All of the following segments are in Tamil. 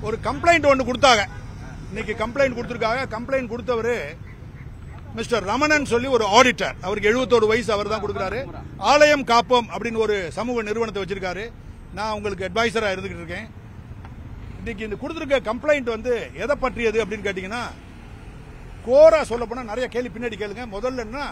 ஒரு கம்ப்ளைண்ட் ஒன்று கொடுத்தாங்க இன்னைக்கு கம்ப்ளைண்ட் கொடுத்துருக்காங்க கம்ப்ளைண்ட் கொடுத்தவர் மிஸ்டர் ரமணன் சொல்லி ஒரு ஆடிட்டர் அவருக்கு 71 வயசு அவர் தான் கொடுக்குறாரு ஆலயம் காப்போம் அப்படின்னு ஒரு சமூக நிறுவனத்தை வச்சிருக்காரு நான் உங்களுக்கு அட்வைசரா இருந்துகிட்டு இருக்கேன் இன்னைக்கு இந்த கொடுத்துருக்க கம்ப்ளைண்ட் வந்து எதை பற்றியது அப்படின்னு கேட்டீங்கன்னா கோரா சொல்ல போனா நிறைய கேள்வி பின்னாடி கேளுங்க முதல்ல என்ன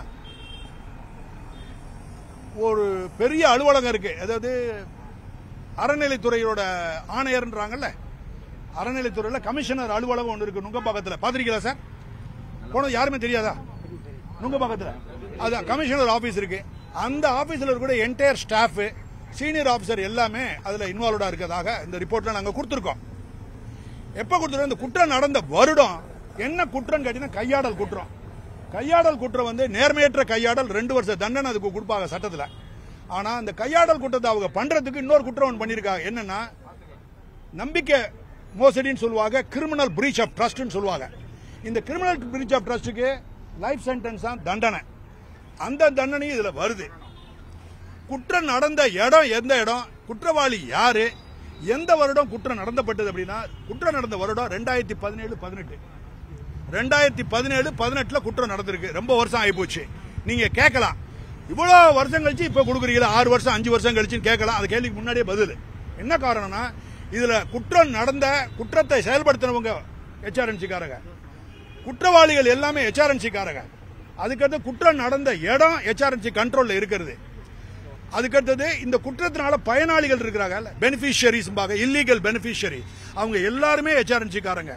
ஒரு பெரிய அலுவலகம் இருக்கு அதாவது அறநிலைத்துறையோட ஆணையர்ன்றாங்கல்ல அறநிலைத்துறையில கமிஷனர் அலுவலகம் ஒன்று இருக்கு நுங்கம்பாக்கத்துல பாத்திருக்கீங்களா சார் போனது யாருமே தெரியாதா நுங்கம்பாக்கத்துல அது கமிஷனர் ஆபீஸ் இருக்கு அந்த ஆபீஸ்ல இருக்கிற என்டையர் ஸ்டாஃப் சீனியர் ஆபீசர் எல்லாமே அதுல இன்வால்வ்டா இருக்கதாக இந்த ரிப்போர்ட்ல நாங்க கொடுத்துருக்கோம் எப்ப கொடுத்துருக்கோம் இந்த குற்றம் நடந்த வருடம் என்ன குற்றம் கேட்டீங்கன்னா கையாடல் குற்றம் கையாடல் குற்றம் வந்து நேர்மையற்ற கையாடல் ரெண்டு வருஷம் தண்டனை அதுக்கு கொடுப்பாங்க சட்டத்துல ஆனா அந்த கையாடல் குற்றத்தை அவங்க பண்றதுக்கு இன்னொரு குற்றம் ஒன்று பண்ணிருக்காங்க என்னன்னா நம்பிக்கை மோசடின்னு சொல்லுவாங்க கிரிமினல் பிரீச் ஆஃப் ட்ரஸ்ட்னு சொல்லுவாங்க இந்த கிரிமினல் பிரீச் ஆஃப் ட்ரஸ்ட்டுக்கு லைஃப் சென்டென்ஸ் தான் தண்டனை அந்த தண்டனையும் இதுல வருது குற்றம் நடந்த இடம் எந்த இடம் குற்றவாளி யாரு எந்த வருடம் குற்றம் நடந்தப்பட்டது அப்படின்னா குற்றம் நடந்த வருடம் ரெண்டாயிரத்தி பதினேழு பதினெட்டு ரெண்டாயிரத்தி பதினேழு பதினெட்டுல குற்றம் நடந்திருக்கு ரொம்ப வருஷம் ஆயிப்போச்சு நீங்க கேட்கலாம் இவ்வளவு வருஷம் கழிச்சு இப்ப கொடுக்குறீங்களா ஆறு வருஷம் அஞ்சு வருஷம் கழிச்சுன்னு கேட்கலாம் அது கேள்விக்கு முன்னாடியே பதில் என்ன காரணம்னா இதுல குற்றம் நடந்த குற்றத்தை செயல்படுத்தினவங்க ஹெச்ஆர்என்சிக்காரங்க குற்றவாளிகள் எல்லாமே ஹெச்ஆர்என்சிக்காரங்க அதுக்கடுத்து குற்றம் நடந்த இடம் ஹெச்ஆர்என்சி கண்ட்ரோல்ல இருக்கிறது அதுக்கடுத்தது இந்த குற்றத்தினால பயனாளிகள் இருக்கிறாங்க பெனிஃபிஷியரிஸ் இல்லீகல் பெனிஃபிஷியரி அவங்க எல்லாருமே ஹெச்ஆர்என்சி காரங்க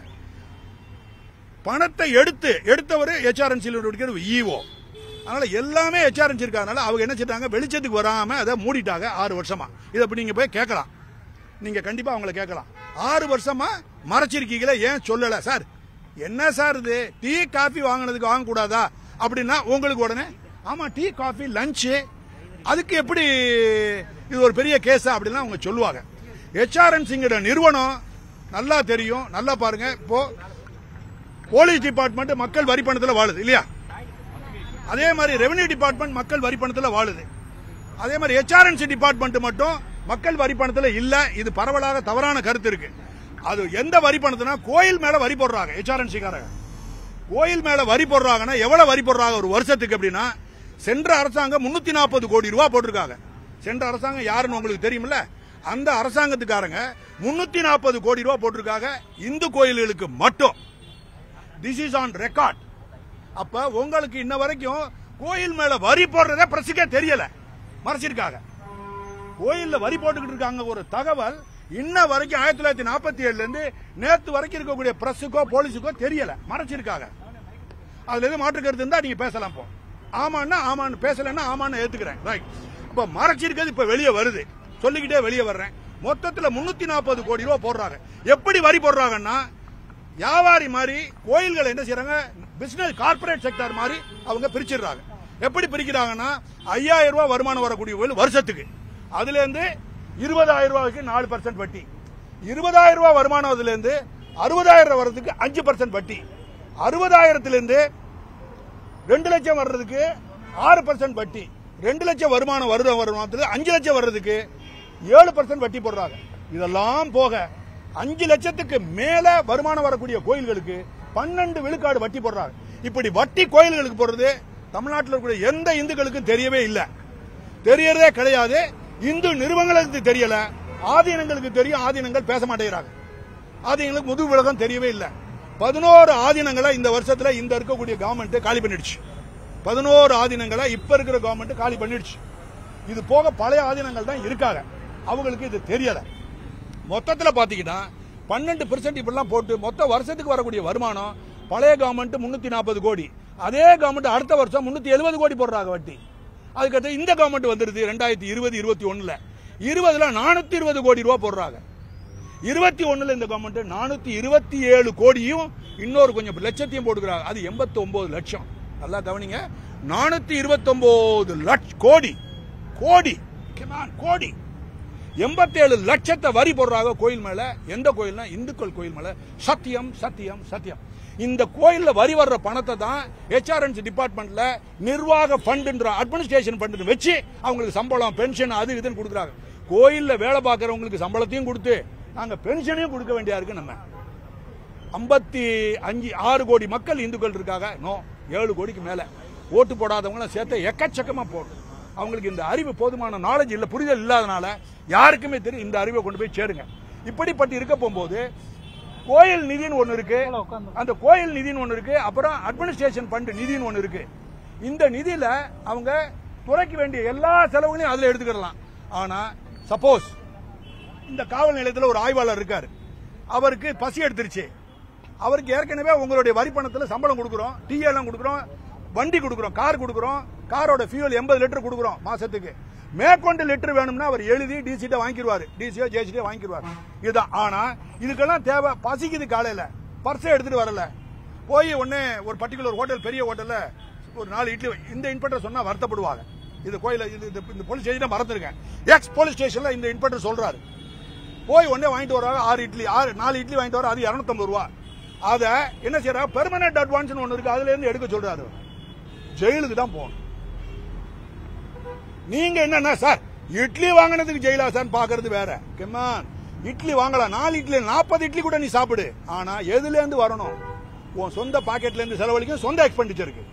பணத்தை எடுத்து எடுத்தவர் ஹெச்ஆர்என்சியில் ஈஓ அதனால எல்லாமே ஹெச்ஆர்என்சி இருக்காதனால அவங்க என்ன செய்றாங்க வெளிச்சத்துக்கு வராம அதை மூடிட்டாங்க ஆறு வருஷமா இதை அப்படி நீங்க போய் கேட்கலாம் நீங்க கண்டிப்பா அவங்கள கேட்கலாம் ஆறு வருஷமா மறைச்சிருக்கீங்களே ஏன் சொல்லல சார் என்ன சார் இது டீ காஃபி வாங்கினதுக்கு வாங்கக்கூடாதா அப்படின்னா உங்களுக்கு உடனே ஆமா டீ காஃபி லஞ்சு அதுக்கு எப்படி இது ஒரு பெரிய கேஸா அப்படிலாம் அவங்க சொல்லுவாங்க ஹெச்ஆர்என்சிங்கிற நிறுவனம் நல்லா தெரியும் நல்லா பாருங்க இப்போ போலீஸ் டிபார்ட்மெண்ட் மக்கள் வரி பணத்துல வாழுது இல்லையா அதே மாதிரி ரெவென்யூ டிபார்ட்மெண்ட் மக்கள் வரி பணத்துல வாழுது அதே மாதிரி ஹெச்ஆர்என்சி டிபார்ட்மெண்ட் மட்டும் மக்கள் வரி பணத்துல இல்ல இது பரவலாக தவறான கருத்து இருக்கு அது எந்த வரி பணத்துனா கோயில் மேல வரி போடுறாங்க ஹெச்ஆர்என்சி காரங்க கோயில் மேல வரி போடுறாங்கன்னா எவ்வளவு வரி போடுறாங்க ஒரு வருஷத்துக்கு அப்படின்னா சென்ற அரசாங்கம் முன்னூத்தி நாற்பது கோடி ரூபாய் போட்டிருக்காங்க சென்ற அரசாங்கம் யாருன்னு உங்களுக்கு தெரியுமில்ல அந்த அரசாங்கத்துக்காரங்க முன்னூத்தி நாற்பது கோடி ரூபாய் போட்டிருக்காங்க இந்து கோயில்களுக்கு மட்டும் திஸ் இஸ் ஆன் ரெக்கார்ட் அப்ப உங்களுக்கு இன்ன வரைக்கும் கோயில் மேல வரி போடுறதே பிரசுக்கே தெரியல மறைச்சிருக்காங்க கோயில்ல வரி போட்டுக்கிட்டு இருக்காங்க ஒரு தகவல் இன்ன வரைக்கும் ஆயிரத்தி தொள்ளாயிரத்தி நாற்பத்தி ஏழுல இருந்து நேத்து வரைக்கும் இருக்கக்கூடிய பிரஸுக்கோ போலீஸுக்கோ தெரியல மறைச்சிருக்காங்க அதுல எது மாற்று கருத்து இருந்தா நீங்க பேசலாம் போ ஆமான்னா ஆமான்னு பேசலன்னா ஆமான்னு ஏத்துக்கிறேன் ரைட் இப்ப மறைச்சிருக்கிறது இப்ப வெளியே வருது சொல்லிக்கிட்டே வெளியே வர்றேன் மொத்தத்துல முன்னூத்தி நாற்பது கோடி ரூபாய் போடுறாங்க எப்படி வரி போடுறாங்கன்னா வியாபாரி மாதிரி கோயில்கள் என்ன செய்யறாங்க பிசினஸ் கார்ப்பரேட் செக்டர் மாதிரி அவங்க பிரிச்சிடுறாங்க எப்படி பிரிக்கிறாங்கன்னா ஐயாயிரம் ரூபாய் வருமானம் வரக்கூடிய கோயில் வருஷத்துக்கு அதுல இருந்து இருபதாயிரம் ரூபாய்க்கு நாலு பர்சன்ட் வட்டி இருபதாயிரம் ரூபாய் வருமானம் அதுல இருந்து அறுபதாயிரம் வர்றதுக்கு அஞ்சு பர்சன்ட் வட்டி அறுபதாயிரத்திலிருந்து ரெண்டு லட்சம் வர்றதுக்கு ஆறு பர்சன்ட் வட்டி ரெண்டு லட்சம் வருமானம் வருட வருமானத்தில் அஞ்சு லட்சம் வர்றதுக்கு ஏழு பர்சன்ட் வட்டி போடுறாங்க இதெல்லாம் போக அஞ்சு லட்சத்துக்கு மேல வருமானம் வரக்கூடிய கோயில்களுக்கு பன்னெண்டு விழுக்காடு வட்டி போடுறாங்க இப்படி வட்டி கோயில்களுக்கு போடுறது தமிழ்நாட்டில் இருக்கக்கூடிய எந்த இந்துக்களுக்கும் தெரியவே இல்லை தெரியறதே கிடையாது இந்து நிறுவனங்களுக்கு தெரியல ஆதீனங்களுக்கு தெரியும் ஆதீனங்கள் பேச மாட்டேங்கிறாங்க ஆதீனங்களுக்கு முதுகு விலகம் தெரியவே இல்லை பதினோரு ஆதீனங்களை இந்த வருஷத்துல இந்த இருக்கக்கூடிய கவர்மெண்ட் காலி பண்ணிடுச்சு பதினோரு ஆதீனங்களை இப்ப இருக்கிற கவர்மெண்ட் காலி பண்ணிடுச்சு இது போக பழைய ஆதீனங்கள் தான் இருக்காங்க அவங்களுக்கு இது தெரியல மொத்தத்துல பாத்தீங்கன்னா பன்னெண்டு பெர்சென்ட் இப்படிலாம் போட்டு மொத்த வருஷத்துக்கு வரக்கூடிய வருமானம் பழைய கவர்மெண்ட் முன்னூத்தி நாற்பது கோடி அதே கவர்மெண்ட் அடுத்த வருஷம் முன்னூத்தி எழுபது கோடி போடுறாங்க வட்டி அதுக்கடுத்து இந்த கவர்மெண்ட் வந்துருது ரெண்டாயிரத்தி இருபது இருபத்தி ஒண்ணுல இருபதுல நானூத்தி இருபது கோடி ரூபாய் போடுறாங்க இருபத்தி ஒண்ணுல இந்த கவர்மெண்ட் நானூத்தி இருபத்தி ஏழு கோடியும் இன்னொரு கொஞ்சம் லட்சத்தையும் போட்டுக்கிறாங்க அது எண்பத்தி ஒன்பது லட்சம் நல்லா கவனிங்க நானூத்தி இருபத்தி ஒன்பது லட்ச கோடி கோடி Come on, கோடி எண்பத்தேழு லட்சத்தை வரி போடுறாங்க கோயில் மேல எந்த கோயில்னா இந்துக்கள் கோயில் மேல சத்தியம் சத்தியம் சத்தியம் இந்த கோயில்ல வரி வர்ற பணத்தை தான் ஹெச்ஆர்என்சி டிபார்ட்மெண்ட்ல நிர்வாக ஃபண்டுன்ற அட்மினிஸ்ட்ரேஷன் ஃபண்ட் வச்சு அவங்களுக்கு சம்பளம் பென்ஷன் அது இதுன்னு கொடுக்குறாங்க கோயில்ல வேலை பார்க்கறவங்களுக்கு சம்பளத்தையும் கொடுத்து நாங்க பென்ஷனையும் கொடுக்க வேண்டியா இருக்கு நம்ம ஐம்பத்தி அஞ்சு ஆறு கோடி மக்கள் இந்துக்கள் இருக்காங்க நோ ஏழு கோடிக்கு மேல ஓட்டு போடாதவங்களும் சேர்த்து எக்கச்சக்கமா போடும் அவங்களுக்கு இந்த அறிவு போதுமான நாலேஜ் இல்ல புரிதல் இல்லாதனால யாருக்குமே தெரியும் இந்த அறிவை கொண்டு போய் சேருங்க இப்படிப்பட்டு இருக்க போகும்போது கோயில் நிதின்னு ஒண்ணு இருக்கு அந்த கோயில் நிதின்னு ஒண்ணு இருக்கு அப்புறம் அட்மினிஸ்ட்ரேஷன் ஃபண்ட் நிதின்னு ஒண்ணு இருக்கு இந்த நிதியில அவங்க துறைக்க வேண்டிய எல்லா செலவுகளையும் அதுல எடுத்துக்கிடலாம் ஆனா சப்போஸ் இந்த காவல் நிலையத்தில் ஒரு ஆய்வாளர் இருக்காரு அவருக்கு பசி எடுத்துருச்சு அவருக்கு ஏற்கனவே உங்களுடைய வரி பணத்துல சம்பளம் கொடுக்குறோம் டீ எல்லாம் கொடுக்குறோம் வண்டி கொடுக்குறோம் கார் கொடுக்குறோம் காரோட ஃபியூல் எண்பது லிட்டர் கொடுக்குறோம் மாசத்துக்கு மேற்கொண்டு லிட்டர் வேணும்னா அவர் எழுதி டிசிட்ட வாங்கிடுவாரு டிசியோ ஜேசிட்டோ வாங்கிடுவாரு இதுதான் ஆனா இதுக்கெல்லாம் தேவை பசிக்குது காலையில பர்ஸை எடுத்துட்டு வரல போய் உடனே ஒரு பர்டிகுலர் ஹோட்டல் பெரிய ஹோட்டல்ல ஒரு நாலு இட்லி இந்த இன்ஸ்பெக்டர் சொன்னா வருத்தப்படுவாங்க இது கோயில இது இது- இந்த போலீஸ் ஸ்டேஷன் மறந்துருக்கேன் எக்ஸ் போலீஸ் ஸ்டேஷன்ல இந்த இன்ஸ்பெக்டர் சொல்றாரு போய் உடனே வாங்கிட்டு வராங்க ஆறு இட்லி ஆறு நாலு இட்லி வாங்கிட்டு வர அது 250 ரூபா அத என்ன செய்யறா பெர்மனன்ட் அட்வான்ஸ் ஒன்னு இருக்கு அதுல இருந்து எடுக்க சொல்றாரு ஜெயிலுக்கு தான் போகணும் நீங்க என்னன்னா சார் இட்லி வாங்கினதுக்கு ஜெயிலா சார் பாக்குறது வேற கெமான் இட்லி வாங்கலாம் நாலு இட்லி நாற்பது இட்லி கூட நீ சாப்பிடு ஆனா எதுல இருந்து வரணும் உன் சொந்த பாக்கெட்ல இருந்து செலவழிக்கும் சொந்த எக்ஸ்பெண்டிச்சருக்கு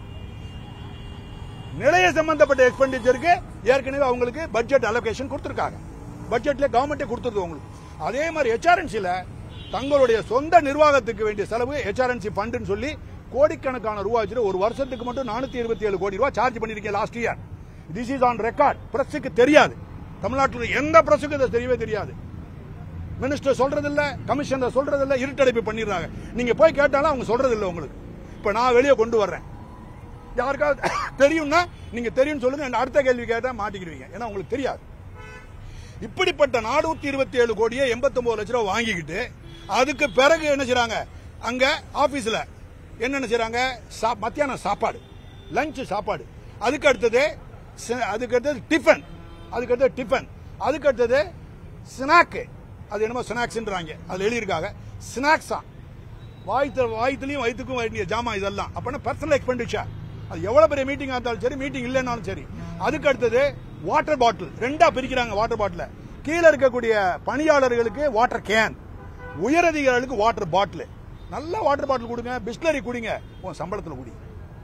நிலைய சம்பந்தப்பட்ட எக்ஸ்பெண்டிச்சருக்கு ஏற்கனவே அவங்களுக்கு பட்ஜெட் அலோகேஷன் கொடுத்துருக்காங்க பட்ஜெட்ல கவர்மெண்டே கொடுத்துருது உங்களுக்கு அதே மாதிரி ஹெச்ஆர்என்சில தங்களுடைய சொந்த நிர்வாகத்துக்கு வேண்டிய செலவு ஹெச்ஆர்என்சி ஃபண்டுன்னு சொல்லி கோடிக்கணக்கான ரூபா வச்சுட்டு ஒரு வருஷத்துக்கு மட்டும் நானூத்தி இருபத்தி ஏழு கோடி ரூபாய் சார்ஜ் பண்ணிருக்கேன் last year this is on record பிரஸுக்கு தெரியாது தமிழ்நாட்டில் எந்த பிரஸுக்கு இது தெரியவே தெரியாது மினிஸ்டர் சொல்றது இல்ல கமிஷனர் சொல்றது இல்ல இருட்டடைப்பு பண்ணிடுறாங்க நீங்க போய் கேட்டாலும் அவங்க சொல்றது இல்ல உங்களுக்கு இப்ப நான் வெளியே கொண்டு வர்றேன் யாருக்காவது தெரியும்னா நீங்க தெரியும் சொல்லுங்க நான் அடுத்த கேள்வி கேட்டா மாட்டிக்கிடுவீங்க ஏன்னா உங்களுக்கு தெரியாது இப்படிப்பட்ட நானூத்தி இருபத்தி ஏழு கோடியே எண்பத்தி லட்ச ரூபாய் வாங்கிக்கிட்டு அதுக்கு பிறகு என்ன செய்றாங்க அங்க ஆபீஸ்ல என்னென்ன செய்றாங்க சா- மத்தியானம் சாப்பாடு லஞ்ச் சாப்பாடு அதுக்கு அடுத்தது சி- அதுக்கு அடுத்தது டிஃபன் அதுக்கு அடுத்தது டிஃபன் அதுக்கு அடுத்தது ஸ்நாக்கு அது என்னமோ ஸ்நாக்ஸ்ன்றாங்க அதுல எழுதியிருக்காங்க ஸ்நாக்ஸா வாய்த்த வாய்த்துலயும் வயிற்றுக்கும் வேண்டிய ஜாமான் இதெல்லாம் அப்பனா பர்சனல் எக்ஸ்பெண்டிச்சர் அது எவ்வளவு பெரிய மீட்டிங் இருந்தாலும் சரி மீட்டிங் இல்லைனாலும் சரி அதுக்கு அடுத்தது வாட்டர் பாட்டில் ரெண்டா பிரிக்கிறாங்க வாட்டர் பாட்டில கீழே இருக்கக்கூடிய பணியாளர்களுக்கு வாட்டர் கேன் உயரதிகாரிகளுக்கு வாட்டர் பாட்டில் நல்ல வாட்டர் பாட்டில் கொடுங்க பிஸ்லரி குடிங்க உன் சம்பளத்தில் குடி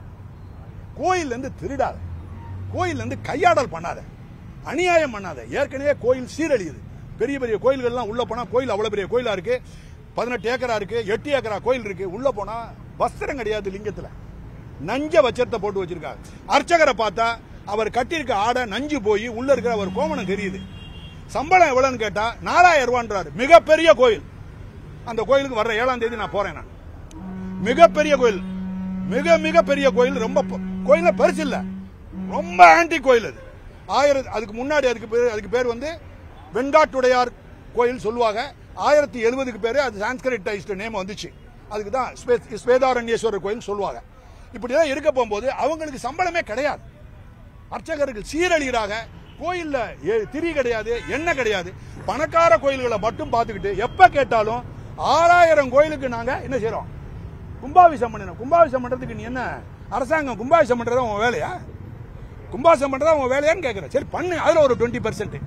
கோயில்ல இருந்து திருடாத கோயில்ல இருந்து கையாடல் பண்ணாத அநியாயம் பண்ணாத ஏற்கனவே கோயில் சீரழியுது பெரிய பெரிய கோயில்கள்லாம் உள்ள போனா கோயில் அவ்வளவு பெரிய கோயிலா இருக்கு பதினெட்டு ஏக்கரா இருக்கு எட்டு ஏக்கரா கோயில் இருக்கு உள்ள போனா வஸ்திரம் கிடையாது லிங்கத்துல நஞ்ச வச்சரத்தை போட்டு வச்சிருக்காங்க அர்ச்சகரை பார்த்தா அவர் கட்டியிருக்க ஆடை நஞ்சு போய் உள்ள இருக்கிற அவர் கோமணம் தெரியுது சம்பளம் எவ்வளவுன்னு கேட்டா நாலாயிரம் ரூபான்றாரு மிகப்பெரிய கோயில் அந்த கோயிலுக்கு வர்ற ஏழாம் தேதி நான் போறேன் நான் மிகப்பெரிய கோயில் மிக மிக பெரிய கோயில் ரொம்ப ப- கோயில்ல பெருசு இல்ல ரொம்ப ஆன்டி கோயில் அது ஆயிரத்தி அதுக்கு முன்னாடி அதுக்கு பேர் அதுக்கு பேர் வந்து வெண்காட்டுடையார் கோயில் சொல்லுவாங்க ஆயிரத்தி எழுபதுக்கு பேரு அது சான்ஸ்கிரிட்டைஸ்ட் நேம் வந்துச்சு அதுக்கு தான் ஸ்வே- ஸ்வேதாரண்யேஸ்வரர் கோயில் சொல்லுவாங்க இப்படிதான் இருக்க போகும்போது அவங்களுக்கு சம்பளமே கிடையாது அர்ச்சகர்கள் சீரழிகிறாக கோயில்ல ஏ- திரி கிடையாது எண்ணெய் கிடையாது பணக்கார கோயில்களை மட்டும் பார்த்துக்கிட்டு எப்ப கேட்டாலும் ஆறாயிரம் கோயிலுக்கு நாங்க என்ன செய்றோம் கும்பாபிஷம் பண்ணணும் கும்பாபிஷம் பண்றதுக்கு நீ என்ன அரசாங்கம் கும்பாபிஷம் பண்றதா உன் வேலையா கும்பாபிஷம் பண்றதா உன் வேலையான்னு கேட்கறேன் சரி பண்ணு அதுல ஒரு டுவெண்ட்டி பர்சன்ட்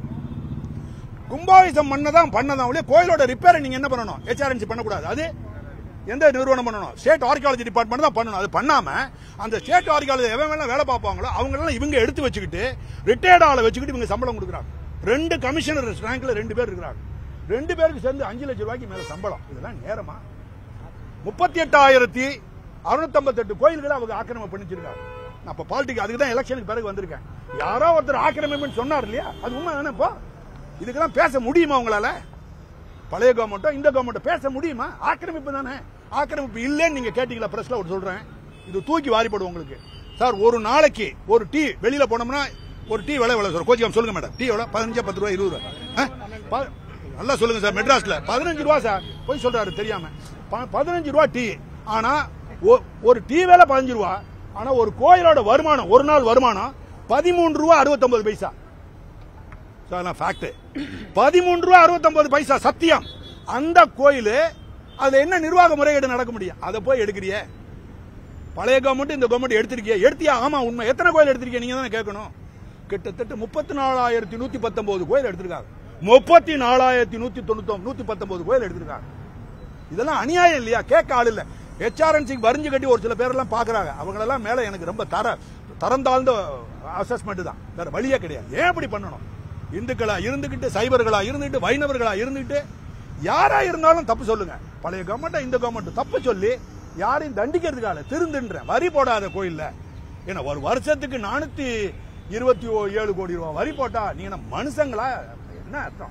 கும்பாபிஷம் பண்ணதான் பண்ணதான் ஒழிய கோயிலோட ரிப்பேரை நீங்க என்ன பண்ணணும் ஹெச்ஆர்என்சி பண்ணக்கூடாது அது எந்த நிறுவனம் பண்ணணும் ஸ்டேட் ஆர்கியாலஜி டிபார்ட்மெண்ட் தான் பண்ணணும் அது பண்ணாம அந்த ஸ்டேட் ஆர்கியாலஜி எவன் வேணா வேலை பார்ப்பாங்களோ அவங்க எல்லாம் இவங்க எடுத்து வச்சுக்கிட்டு ரிட்டையர்ட் ஆளை வச்சுக்கிட்டு இவங்க சம்பளம் கொடுக்குறாங்க ரெண்டு கமிஷனர் ரேங்க்ல ரெண்டு பேர் இருக்கிறாங்க ரெண்டு பேருக்கு சேர்ந்து அஞ்சு லட்சம் ரூபாய்க்கு மேல சம்பளம் இதெல்லாம் நேரமா முப்பத்தி எட்டாயிரத்தி அறுநூத்தம்பத்தெட்டு கோயில்களை அவங்க ஆக்கிரமிப்பு பண்ணிச்சிருக்காங்க நான் இப்ப பாலிட்டிக் அதுக்கு தான் எலெக்ஷனுக்கு பிறகு வந்திருக்கேன் யாரோ ஒருத்தர் ஆக்கிரமிப்புன்னு சொன்னார் இல்லையா அது உண்மை தானே இப்போ இதுக்கெல்லாம் பேச முடியுமா உங்களால பழைய கவர்மெண்ட்டோ இந்த கவர்மெண்ட்டோ பேச முடியுமா ஆக்கிரமிப்பு தானே ஆக்கிரமிப்பு இல்லைன்னு நீங்க கேட்டீங்களா பிரஸ்ல ஒரு சொல்றேன் இது தூக்கி வாரிப்படும் உங்களுக்கு சார் ஒரு நாளைக்கு ஒரு டீ வெளியில போனோம்னா ஒரு டீ விலை எவ்வளவு சார் கோச்சிக்கம் சொல்லுங்க மேடம் டீ எவ்வளவு பதினஞ்சு பத்து ரூபா இருபது ரூபா ஆ? ப- நல்லா சொல்லுங்க சார் மெட்ராஸ்ல பதினஞ்சு ரூபா சார் போய் சொல்றாரு தெரியாம ப- பதினஞ்சு ரூபா டீ ஆனா ஒ- ஒரு டீ வேலை பதினஞ்சு ரூபா ஆனா ஒரு கோயிலோட வருமானம் ஒரு நாள் வருமானம் பதிமூன்று ரூபா அறுபத்தொன்பது பைசா அதெல்லாம் ஃபேக்ட் பதிமூன்று ரூபா அறுபத்தொன்பது பைசா சத்தியம் அந்த கோயில் அதுல என்ன நிர்வாக முறைகேடு நடக்க முடியும் அதை போய் எடுக்கிறியே பழைய கவர்மெண்ட் இந்த கவர்மெண்ட் எடுத்திருக்கிய எடுத்தியா ஆமா உண்மை எத்தனை கோயில் எடுத்திருக்கீங்க நீங்க தானே கேட்கணும் கிட்டத்தட்ட முப்பத்தி நாலாயிரத்தி நூத்தி பத்தொன்பது கோயில் எடுத்திருக்காங்க முப்பத்தி நாலாயிரத்தி நூத்தி தொண்ணூத்தி நூத்தி பத்தொன்பது கோயில் எடுத்திருக்காங்க இதெல்லாம் அநியாயம் இல்லையா கேட்க ஆள் இல்ல ஹெச்ஆர்என்சி வரிஞ்சு கட்டி ஒரு சில பேரெல்லாம் பாக்குறாங்க அவங்களெல்லாம் மேல எனக்கு ரொம்ப தர தரம் தாழ்ந்த அசஸ்மெண்ட் தான் வேற வழியே கிடையாது ஏன் இப்படி பண்ணணும் இந்துக்களா இருந்துகிட்டு சைபர்களா இருந்துகிட்டு வைணவர்களா இருந்துகிட்டு யாரா இருந்தாலும் தப்பு சொல்லுங்க பழைய கவர்மெண்ட் இந்த கவர்மெண்ட் தப்பு சொல்லி யாரையும் தண்டிக்கிறதுக்காக திருந்துன்ற வரி போடாத கோயில்ல ஏன்னா ஒரு வருஷத்துக்கு நானூத்தி இருபத்தி ஏழு கோடி ரூபாய் வரி போட்டா நீங்க என்ன மனுஷங்களா என்ன அர்த்தம்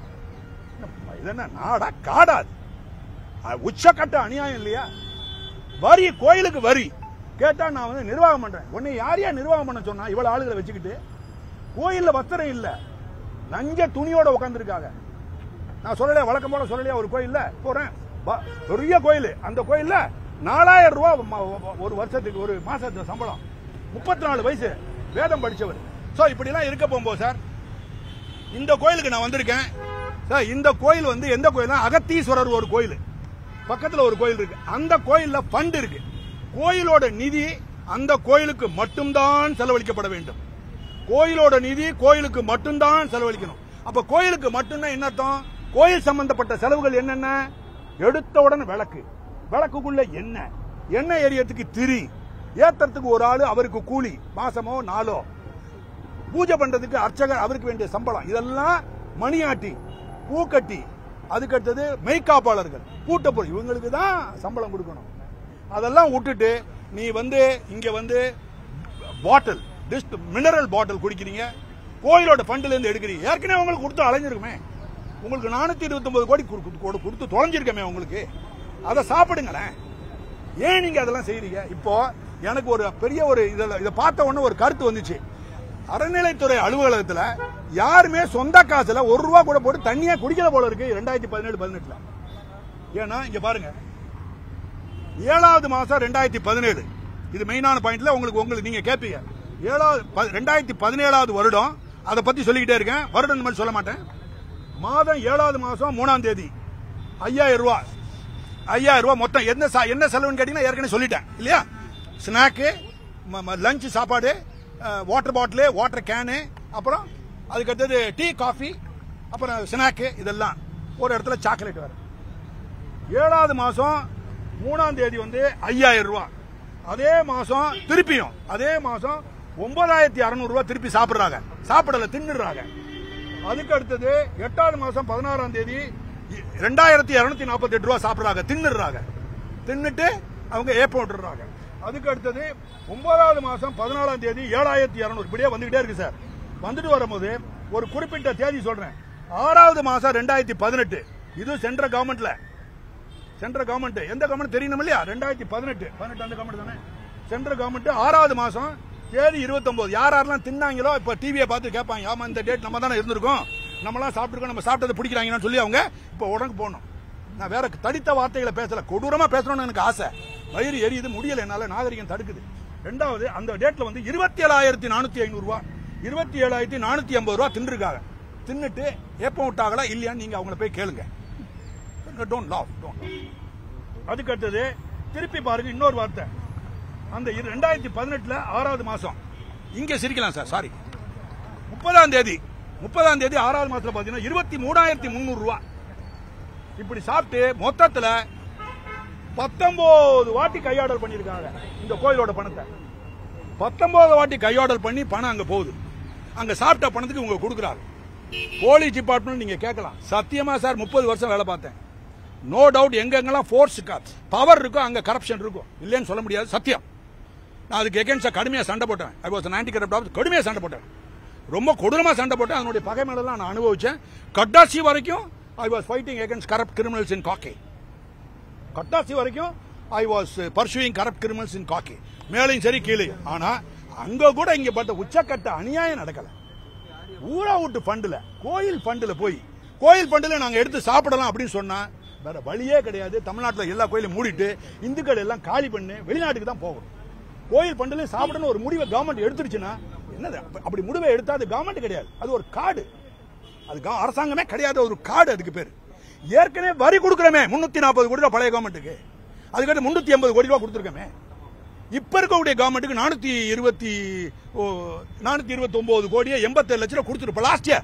என்ன- இது என்ன நாடா காடாது அஹ் உச்சக்கட்ட அநியாயம் இல்லையா வரி கோயிலுக்கு வரி கேட்டா நான் வந்து நிர்வாகம் பண்றேன் உன்னை யார் யார் நிர்வாகம் பண்ண சொன்னா இவ்வளவு ஆளுகளை வச்சுக்கிட்டு கோயில்ல வஸ்திரம் இல்ல நஞ்ச துணியோட உட்காந்துருக்காங்க நான் சொல்லலையா வழக்கம் போல சொல்லலையா ஒரு கோயில்ல போறேன் ப- பெரிய கோயில் அந்த கோயில்ல நாலாயிரம் ரூபாய் ம- ஒரு வருஷத்துக்கு ஒரு மாசத்துக்கு சம்பளம் முப்பத்தி நாலு வயசு வேதம் படிச்சவர் சோ இப்படி எல்லாம் இருக்க போகும்போது சார் இந்த கோயிலுக்கு நான் வந்திருக்கேன் சார் இந்த கோயில் வந்து எந்த கோயில்னா அகத்தீஸ்வரர் ஒரு கோயில் பக்கத்துல ஒரு கோயில் இருக்கு அந்த கோயில்ல ஃபண்ட் இருக்கு கோயிலோட நிதி அந்த கோயிலுக்கு மட்டும்தான் செலவழிக்கப்பட வேண்டும் கோயிலோட நிதி கோயிலுக்கு மட்டும்தான் செலவழிக்கணும் அப்ப கோயிலுக்கு மட்டும்தான் என்ன அர்த்தம் கோயில் சம்பந்தப்பட்ட செலவுகள் என்னென்ன எடுத்த உடனே விளக்கு விளக்குக்குள்ள எண்ணெய் எண்ணெய் எரியறதுக்கு திரி ஏத்துறதுக்கு ஒரு ஆளு அவருக்கு கூலி மாசமோ நாளோ பூஜை பண்றதுக்கு அர்ச்சகர் அவருக்கு வேண்டிய சம்பளம் இதெல்லாம் மணியாட்டி பூக்கட்டி அதுக்கு அடுத்தது மெய்காப்பாளர்கள் கூட்டப்பொருள் இவங்களுக்கு தான் சம்பளம் கொடுக்கணும் அதெல்லாம் விட்டுட்டு நீ வந்து இங்க வந்து பாட்டில் டிஸ்ட் மினரல் பாட்டில் குடிக்கிறீங்க கோயிலோட ஃபண்ட்ல இருந்து எடுக்கிறீங்க ஏற்கனவே உங்களுக்கு கொடுத்து அலைஞ்சிருக்குமே உங்களுக்கு நானூத்தி இருபத்தி ஒன்பது கோடி கொடுத்து- கொடுத்து கொடுத்து தொலைஞ்சிருக்கமே உங்களுக்கு அதை சாப்பிடுங்களேன் ஏன் நீங்க அதெல்லாம் செய்றீங்க இப்போ எனக்கு ஒரு பெரிய ஒரு இதில் இதை பார்த்த உடனே ஒரு கருத்து வந்துச்சு அறநிலைத்துறை அலுவலகத்துல யாருமே சொந்த காசுல ஒரு ரூபா கூட போட்டு தண்ணியா குடிக்கல போல இருக்கு ரெண்டாயிரத்தி பதினேழு பதினெட்டுல ஏன்னா இங்க பாருங்க ஏழாவது மாசம் ரெண்டாயிரத்தி பதினேழு இது மெயினான பாயிண்ட்ல உங்களுக்கு உங்களுக்கு நீங்க கேட்பீங்க ஏழாவது ப- ரெண்டாயிரத்தி பதினேழாவது வருடம் அதை பத்தி சொல்லிக்கிட்டே இருக்கேன் வருடம் இந்த மாதிரி சொல்ல மாட்டேன் மாதம் ஏழாவது மாசம் மூணாம் தேதி ஐயாயிரம் ரூபாய் ஐயாயிரம் ரூபாய் மொத்தம் என்ன சா- என்ன செலவுன்னு கேட்டீங்கன்னா ஏற்கனவே சொல்லிட்டேன் இல்லையா ஸ்நாக்கு லஞ்ச் சாப்பாடு வாட்டர் பாட்டிலு வாட்டர் கேனு அப்புறம் அதுக்கு அடுத்தது டீ காஃபி அப்புறம் ஸ்நாக்கு இதெல்லாம் ஒரு இடத்துல சாக்லேட் வேற ஏழாவது மாசம் மூணாம் தேதி வந்து ஐயாயிரம் ரூபாய் அதே மாசம் திருப்பியும் அதே மாசம் ஒன்பதாயிரத்தி அறுநூறு ரூபாய் திருப்பி சாப்பிடுறாங்க சாப்பிடல தின்னுடுறாங்க அதுக்கு அடுத்தது எட்டாவது மாசம் பதினாறாம் தேதி ரெண்டாயிரத்தி இருநூத்தி நாற்பத்தி எட்டு ரூபாய் சாப்பிடுறாங்க தின்னுடுறாங்க தின்னுட்டு அவங்க ஏப்பம் விட்டுறாங்க அதுக்கு அடுத்தது ஒன்பதாவது மாசம் பதினாலாம் தேதி ஏழாயிரத்தி இருநூறு இப்படியே வந்துகிட்டே இருக்கு சார் வந்துட்டு வரும்போது ஒரு குறிப்பிட்ட தேதி சொல்றேன் ஆறாவது மாசம் ரெண்டாயிரத்தி பதினெட்டு இது சென்ட்ரல் கவர்மெண்ட்ல சென்ட்ரல் கவர்மெண்ட் எந்த கவர்மெண்ட் தெரியணும் இல்லையா ரெண்டாயிரத்தி பதினெட்டு பதினெட்டு அந்த கவர்மெண்ட் தானே சென்ட்ரல் கவர்மெண்ட் ஆறாவது மாசம் தேதி இருபத்தொன்பது யார் யாரெல்லாம் தின்னாங்களோ இப்ப டிவியை பார்த்து கேட்பாங்க ஆமா இந்த டேட் நம்ம தானே இருந்திருக்கோம் நம்மளாம் சாப்பிட்டுருக்கோம் நம்ம சாப்பிட்டதை பிடிக்கிறாங்கன்னு சொல்லி அவங்க இப்போ உடம்பு போகணும் நான் வேற தடித்த வார்த்தைகளை பேசல கொடூரமா பேசணும்னு எனக்கு ஆசை வயிறு எரியுது முடியல என்னால நாகரிகம் தடுக்குது ரெண்டாவது அந்த டேட்ல வந்து இருபத்தி ஏழாயிரத்தி நானூத்தி ஐநூறு ரூபா இருபத்தி ஏழாயிரத்தி நானூத்தி ஐம்பது ரூபா தின்றுருக்காங்க தின்னுட்டு எப்போ விட்டாங்களா இல்லையான்னு நீங்க அவங்கள போய் கேளுங்க டோன்ட் லாஃப் டோன்ட் அதுக்கு அடுத்தது திருப்பி பாருங்க இன்னொரு வார்த்தை அந்த இரு- ரெண்டாயிரத்தி பதினெட்டுல ஆறாவது மாசம் இங்க சிரிக்கலாம் சார் சாரி முப்பதாம் தேதி முப்பதாம் தேதி ஆறாவது மாசத்துல பாத்தீங்கன்னா இருபத்தி மூணாயிரத்தி முந்நூறு ரூபா இப்படி சாப்பிட்டு மொத்தத்துல பத்தொன்பது வாட்டி கையாடல் பண்ணிருக்காங்க இந்த கோயிலோட பணத்தை பத்தொன்பது வாட்டி கையாடல் பண்ணி பணம் அங்க போகுது அங்க சாப்பிட்ட பணத்துக்கு இவங்க கொடுக்குறாங்க போலீஸ் டிபார்ட்மெண்ட் நீங்க கேட்கலாம் சத்தியமா சார் முப்பது வருஷம் வேலை பார்த்தேன் நோ டவுட் எங்கெங்கெல்லாம் ஃபோர்ஸ் பவர் இருக்கோ அங்க கரப்ஷன் இருக்கும் இல்லைன்னு சொல்ல முடியாது சத்தியம் நான் அதுக்கு எகேன்ஸ்டா கடுமையா சண்டை போட்டேன் ஐ வாஸ் ஆன்டி கரப்ட் கடுமையா சண்டை போட்டேன் ரொம்ப கொடூரமா சண்டை போட்டேன் அதனுடைய பகை மேலெல்லாம் நான் அனுபவிச்சேன் கட்டாசி வரைக்கும் I was fighting against corrupt criminals in khaki கட்டாசி வரைக்கும் I was pursuing corrupt criminals in khaki மேலையும் சரி கீழே ஆனா அங்க கூட இங்க பட்ட உச்சக்கட்ட அநியாயம் நடக்கல ஊரா விட்டு ஃபண்டுல கோயில் ஃபண்டுல போய் கோயில் ஃபண்டுல நாங்க எடுத்து சாப்பிடலாம் அப்படின்னு சொன்னா வேற வழியே கிடையாது தமிழ்நாட்டுல எல்லா கோயிலும் மூடிட்டு இந்துக்கள் எல்லாம் காலி பண்ணி வெளிநாட்டுக்கு தான் போகணும் கோயில் ஃபண்டுல சாப்பிடணும் ஒரு முடிவை கவர்மெண்ட் எடுத்துருச்சுன்னா என்னது அப்ப- அப்படி முடிவை எடுத்தா அது கவர்மெண்ட் கிடையாது அது ஒரு காடு அது கவ- அரசாங்கமே கிடையாத ஒரு காடு அதுக்கு பேர் ஏற்கனவே வரி கொடுக்குறமே முன்னூத்தி நாற்பது கோடி ரூபாய் பழைய கவர்மெண்ட்டுக்கு அதுக்கடுத்து முன்னூத்தி ஐம்பது கோடி ரூபாய் கொடுத்துருக்கமே இப்ப இருக்கக்கூடிய கவர்மெண்ட்டுக்கு நானூத்தி இருபத்தி நானூத்தி இருபத்தி ஒன்பது கோடியே எண்பத்தேழு லட்சம் ரூபாய் கொடுத்துருப்போம் லாஸ்ட் இயர்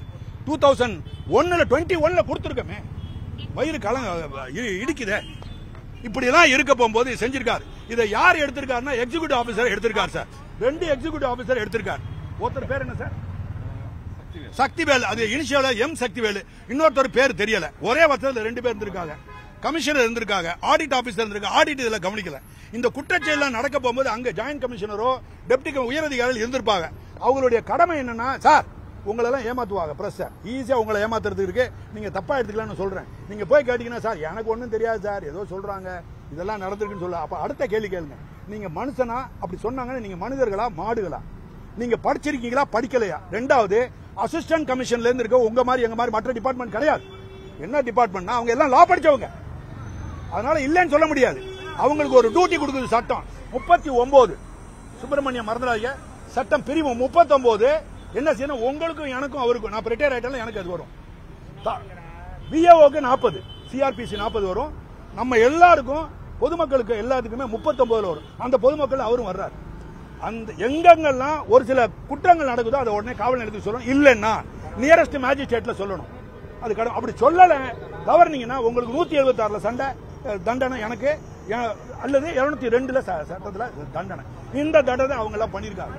டூ தௌசண்ட் ஒன்னுல டுவெண்ட்டி ஒன்ல கொடுத்துருக்கமே வயிறு கலங்க இ- இடிக்குதே இப்படி எல்லாம் இருக்க போகும்போது செஞ்சிருக்காரு இதை யார் எடுத்திருக்காருன்னா எக்ஸிகியூட்டிவ் ஆபீசர் எடுத்திருக்காரு சார் ரெண்டு எக்ஸிகியூட்டிவ் ஆபீசர் எடுத்திருக்காரு ஒருத்தர் பேர் என்ன சார் சக்திவேல் அது இனிஷியலா எம் சக்திவேலு இன்னொருத்தர் பேர் தெரியல ஒரே வருஷத்துல ரெண்டு பேர் இருந்திருக்காங்க கமிஷனர் இருந்திருக்காங்க ஆடிட் ஆபீசர் இருந்திருக்காங்க ஆடிட் இதுல கவனிக்கல இந்த குற்றச்செயலாம் நடக்க போகும்போது அங்க ஜாயின்ட் கமிஷனரோ டெப்டி உயரதிகாரிகள் இருந்திருப்பாங்க அவங்களுடைய கடமை என்னன்னா சார் உங்களெல்லாம் ஏமாத்துவாங்க பிரஸ் ஈஸியா உங்களை ஏமாத்துறதுக்கு இருக்கு நீங்க தப்பா எடுத்துக்கலாம்னு சொல்றேன் நீங்க போய் கேட்டீங்கன்னா சார் எனக்கு ஒண்ணும் தெரியாது சார் ஏதோ சொல்றாங்க இதெல்லாம் நடந்திருக்குன்னு சொல்ல அப்ப அடுத்த கேள்வி கேளுங்க நீங்க மனுஷனா அப்படி சொன்னாங்கன்னா நீங்க மனிதர்களா மாடுகளா நீங்க படிச்சிருக்கீங்களா படிக்கலையா ரெண்டாவது அசிஸ்டன்ட் கமிஷன்ல இருந்து இருக்க உங்க மாதிரி எங்க மாதிரி மற்ற டிபார்ட்மெண்ட் கிடையாது என்ன டிபார்ட்மெண்ட்னா அவங்க எல்லாம் லா படிச்சவங்க அதனால இல்லைன்னு சொல்ல முடியாது அவங்களுக்கு ஒரு டியூட்டி கொடுக்குது சட்டம் முப்பத்தி ஒன்பது சுப்பிரமணியம் மறந்துடாதீங்க சட்டம் பிரிவு முப்பத்தொன்பது என்ன செய்யணும் உங்களுக்கும் எனக்கும் அவருக்கும் நான் ரிட்டையர் ஆயிட்டாலும் எனக்கு அது வரும் பிஏஓக்கு நாற்பது சிஆர்பிசி நாற்பது வரும் நம்ம எல்லாருக்கும் பொதுமக்களுக்கு எல்லாத்துக்குமே முப்பத்தொன்பதுல வரும் அந்த பொதுமக்கள் அவரும் வர்றாரு அந்த எங்கெங்கெல்லாம் ஒரு சில குற்றங்கள் நடக்குதோ அதை உடனே காவல் நிலையத்துக்கு சொல்லணும் இல்லைன்னா நியரஸ்ட் மேஜிஸ்ட்ரேட்ல சொல்லணும் அது கடும் அப்படி சொல்லல தவறுனீங்கன்னா உங்களுக்கு நூத்தி எழுபத்தி ஆறுல சண்டை அஹ், தண்டனை எனக்கு எ- அல்லது இருநூத்தி ரெண்டுல ச- சட்டத்துல தண்டனை இந்த தண்டனை அவங்க எல்லாம் பண்ணிருக்காங்க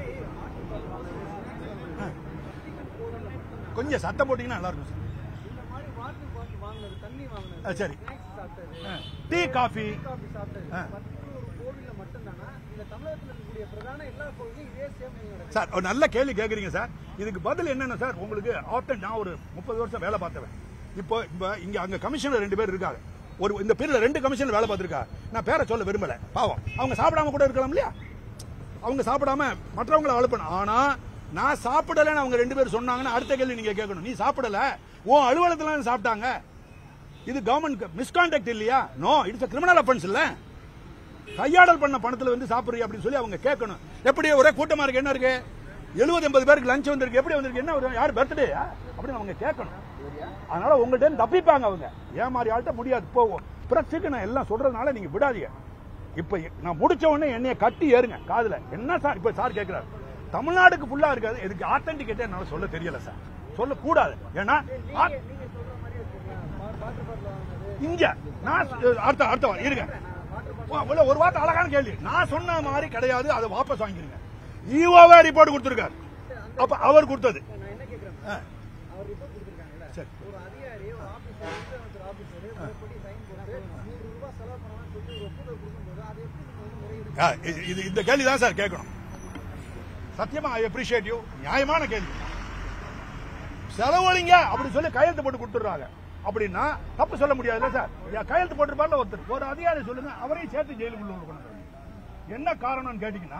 அஹ். கொஞ்சம் சட்டம் போட்டீங்கன்னா நல்லா இருக்கும் சார் இந்த மாதிரி வாட்டர் பாட்டில் வாங்கினது தண்ணி வாங்கினது அஹ், சரி ஸ்நாக்ஸ் சாப்பிட்டது அஹ், டீ காஃபி காஃபி சாப்பிட்டது ஆ. பர்டிகுலர் ஒரு கோவில்ல மட்டும்தானா இந்த தமிழகத்தில் இருக்கக்கூடிய பிரதான எல்லா கோவிலும் இதே சேம் நடக்குது சார் ஒரு நல்ல கேள்வி கேக்குறீங்க சார் இதுக்கு பதில் என்னன்னா சார் உங்களுக்கு ஆஃப்டர் நான் ஒரு முப்பது வருஷம் வேலை பார்த்தவன் இப்போ இப்போ இங்க அங்க கமிஷனர் ரெண்டு பேர் இருக்காங்க ஒரு இந்த பேர்ல ரெண்டு கமிஷனர் வேலை பார்த்திருக்கா நான் பேரை சொல்ல விரும்பல பாவம் அவங்க சாப்பிடாம கூட இருக்கலாம் இல்லையா அவங்க சாப்பிடாம மற்றவங்கள அழுப்பணும் ஆனா நான் சாப்பிடலன்னு அவங்க ரெண்டு பேரும் சொன்னாங்கன்னா அடுத்த கேள்வி நீங்க கேட்கணும் நீ சாப்பிடல உன் அலுவலகத்துல சாப்பிட்டாங்க இது கவர்மெண்ட் மிஸ்கான்டக்ட் இல்லையா நோ இட்ஸ் கிரிமினல் அஃபென்ஸ் இல்ல கையாடல் பண்ண பணத்துல வந்து சாப்பிடுறியா அப்படின்னு சொல்லி அவங்க கேட்கணும் எப்படி ஒரே கூட்டமா இருக்கு என்ன இருக்கு எழுபது எண்பது பேருக்கு லஞ்ச் வந்திருக்கு எப்படி வந்திருக்கு என்ன வரும் யார் பர்த்டே அப்படின்னு அவங்க கேட்கணும் அதனால உங்கள்ட்ட இருந்து தப்பிப்பாங்க அவங்க ஏமாறி ஆள்கிட்ட முடியாது போவோம் பிரஸுக்கு நான் எல்லாம் சொல்றதுனால நீங்க விடாதீங்க இப்ப நான் முடிச்ச உடனே என்னைய கட்டி ஏறுங்க காதுல என்ன சார் இப்ப சார் கேட்கிறாரு தமிழ்நாடுக்கு ஃபுல்லா இருக்காது இதுக்கு ஆத்தென்டிகேட்டே என்னால சொல்ல தெரியல சார் சொல்லக்கூடாது ஏன்னா ஆ- நீங்க சொல்ற மாதிரி வாட்டர் பாட்டில் வாங்கினது இங்க நான் சொ- அடுத்த அடுத்த வாரம் இருங்க உள்ள ஒரு வார்த்தை அழகான கேள்வி நான் சொன்ன மாதிரி கிடையாது அதை வாபஸ் வாங்கிருங்க ஈவோவே ரிப்போர்ட் கொடுத்திருக்காரு அப்ப அவர் கொடுத்தது நான் என்ன கேட்கிறேன் ஆ, அவர் ரிப்போர்ட் கொடுத்துருக்காங்கல்ல சரி. ஒரு அதிகாரி ஒரு ஆபீசர் முதலமைச்சர் ஆபீசர் முறைப்படி சைன் போட்டு நூறு ரூபாய் செலவு பண்ணலாம்னு சொல்லி ஒரு ஒப்புதல் கொடுக்கும்போது அதை எப்படி நீங்க வந்து முறையீடு ஆ, இது- இது இந்த கேள்வி தான் சார் கேட்கணும் சத்தியமா ஐ அப்ரிஷியேட் யூ நியாயமான கேள்வி செலவழிங்க அப்படி சொல்லி கையெழுத்து போட்டு கொடுத்துடுறாங்க அப்படின்னா தப்பு சொல்ல முடியாதுல்ல சார் யா- கையெழுத்து போட்டிருப்பார்ல ஒருத்தர் ஒரு அதிகாரி சொல்லுங்க அவரையும் சேர்த்து ஜெயிலுக்குள்ள கொண்டு வரணும். என்ன காரணம்னு கேட்டீங்கன்னா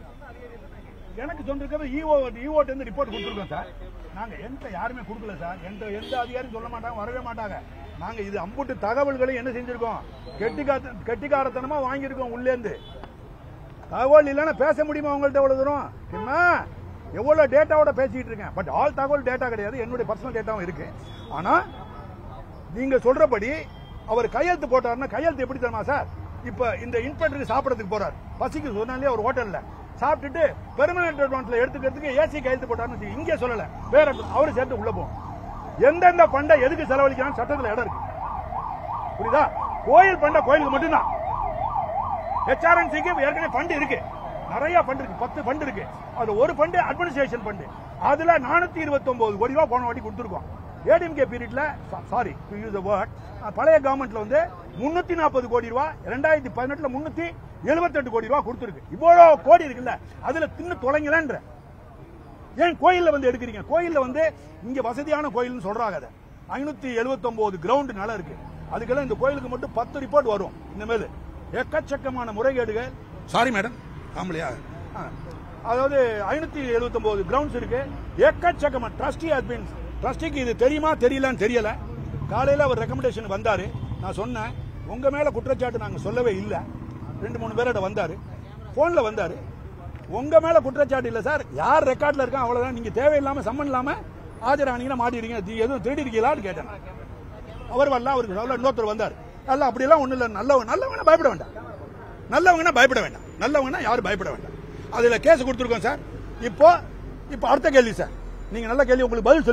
எனக்கு சொல்லிருக்கிறது ஈஓ ஈஓட்ட இருந்து ரிப்போர்ட் கொடுத்துருக்கோம் சார் நாங்க எந்த யாருமே கொடுக்கல சார் எந்த எந்த அதிகாரியும் சொல்ல மாட்டாங்க வரவே மாட்டாங்க நாங்க இது அம்புட்டு தகவல்களை என்ன செஞ்சிருக்கோம் கெட்டிக்கா கெட்டிக்காரத்தனமா வாங்கியிருக்கோம் உள்ளேந்து தகவல் இல்லைன்னா பேச முடியுமா உங்கள்ட்ட எவ்வளவு தூரம் என்ன எவ்வளவு டேட்டாவோட பேசிட்டு இருக்கேன் பட் ஆல் தகவல் டேட்டா கிடையாது என்னுடைய பர்சனல் டேட்டாவும் இருக்கு ஆனா நீங்க சொல்றபடி அவர் கையெழுத்து போட்டாருன்னா கையெழுத்து எப்படி தெரியுமா சார் இப்ப இந்த இன்ஸ்பெக்டருக்கு சாப்பிடறதுக்கு போறாரு பசிக்கு சொன்னாலே ஒரு ஹோட்டல்ல சாப்பிட்டுட்டு பெர்மனன்ட் அட்வான்ஸ்ல எடுத்துக்கிறதுக்கு ஏசி கையெழுத்து போட்டாருன்னு வச்சுக்கோங்க. இங்கே சொல்லல வேற அவரு சேர்த்து உள்ள போகும் எந்தெந்த பண்டை எதுக்கு செலவழிக்கலாம் சட்டத்துல இடம் இருக்கு புரியுதா கோயில் பண்டை கோயிலுக்கு மட்டும்தான் ஹெச்ஆர்என்சிக்கு ஏற்கனவே ஃபண்ட் இருக்கு நிறைய ஃபண்ட் இருக்கு பத்து ஃபண்ட் இருக்கு அது ஒரு ஃபண்ட் அட்மினிஸ்ட்ரேஷன் ஃபண்ட் அதுல நானூத்தி இருபத்தி ஒன்பது கோடி ரூபாய் போன வாட்டி கொடுத்துருக்கோம் ஏடிஎம்கே பீரியட்ல சாரி டு யூஸ் வேர்ட் பழைய கவர்மெண்ட்ல வந்து முன்னூத்தி நாற்பது கோடி ரூபாய் ரெண்டாயிரத்தி பதினெட்டுல முன்னூத்தி எழுபத்தெட்டு கோடி ரூபாய் கொடுத்துருக்கு இவ்வளவு கோடி இருக்குல்ல அதுல தின்னு தொலைங்களேன்ற ஏன் கோயில்ல வந்து எடுக்கிறீங்க கோயில்ல வந்து இங்க வசதியான கோயில்னு சொல்றாங்க அதை ஐநூத்தி எழுபத்தி கிரவுண்ட் நிலம் இருக்கு அதுக்கெல்லாம் இந்த கோயிலுக்கு மட்டும் பத்து ரிப்போர்ட் வரும் இனிமேல் எக்கச்சக்கமான முறைகேடுகள் சாரி மேடம் ஆம்பளையா ஆ. அதாவது ஐநூத்தி எழுபத்தி கிரவுண்ட்ஸ் இருக்கு எக்கச்சக்கமான ட்ரஸ்டி ஹஸ்பின் ட்ரஸ்டிக்கு இது தெரியுமா தெரியலன்னு தெரியல காலையில அவர் ரெக்கமெண்டேஷன் வந்தாரு நான் சொன்னேன் உங்க மேல குற்றச்சாட்டு நாங்க சொல்லவே இல்லை ரெண்டு மூணு பேரோட வந்தாரு போன்ல வந்தாரு உங்க மேல குற்றச்சாட்டு இல்ல சார் யார் ரெக்கார்ட்ல இருக்கா அவ்வளவுதான் நீங்க தேவையில்லாம சம்மன் இல்லாம ஆஜரானீங்கன்னா மாட்டிடுறீங்க நீ எதுவும் திருடி இருக்கீங்களான்னு கேட்டேன் அவர் வரல அவருக்கு சொல்ல இன்னொருத்தர் வந்தார் அல்ல அப்படியெல்லாம் ஒண்ணும் இல்ல நல்லவங்க நல்லவங்கன்னா பயப்பட வேண்டாம் நல்லவங்கன்னா பயப்பட வேண்டாம் நல்லவங்கன்னா யாரும் பயப்பட வேண்டாம் அதுல கேஸ் கொடுத்துருக்கோம் சார் இப்போ இப்போ அடுத்த கேள்வி சார் நீங்க நல்ல கேள்வி உங்களுக்கு பதில் சொல்லிட்டேன்